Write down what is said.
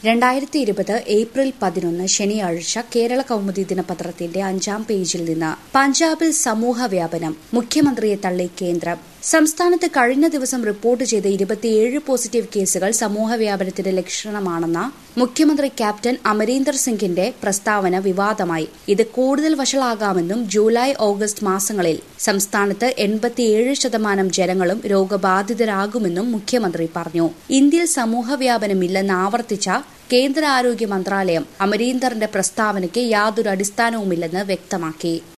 രണ്ടായിരത്തി ഇരുപത് ഏപ്രിൽ പതിനൊന്ന് ശനിയാഴ്ച കേരള കൗമുദി ദിനപത്രത്തിന്റെ അഞ്ചാം പേജിൽ നിന്ന് പഞ്ചാബിൽ സമൂഹ വ്യാപനം മുഖ്യമന്ത്രിയെ തള്ളി കേന്ദ്രം സംസ്ഥാനത്ത് കഴിഞ്ഞ ദിവസം റിപ്പോർട്ട് ചെയ്ത ഇരുപത്തിയേഴ് പോസിറ്റീവ് കേസുകൾ സമൂഹ വ്യാപനത്തിന്റെ ലക്ഷണമാണെന്ന മുഖ്യമന്ത്രി ക്യാപ്റ്റൻ അമരീന്ദർ സിംഗിന്റെ പ്രസ്താവന വിവാദമായി ഇത് കൂടുതൽ വഷളാകാമെന്നും ജൂലൈ ഓഗസ്റ്റ് മാസങ്ങളിൽ സംസ്ഥാനത്ത് എൺപത്തിയേഴ് ശതമാനം ജനങ്ങളും രോഗബാധിതരാകുമെന്നും മുഖ്യമന്ത്രി പറഞ്ഞു ഇന്ത്യയിൽ സമൂഹ വ്യാപനമില്ലെന്ന് ആവർത്തിച്ച കേന്ദ്ര ആരോഗ്യ മന്ത്രാലയം അമരീന്ദറിന്റെ പ്രസ്താവനയ്ക്ക് യാതൊരു അടിസ്ഥാനവുമില്ലെന്ന് വ്യക്തമാക്കി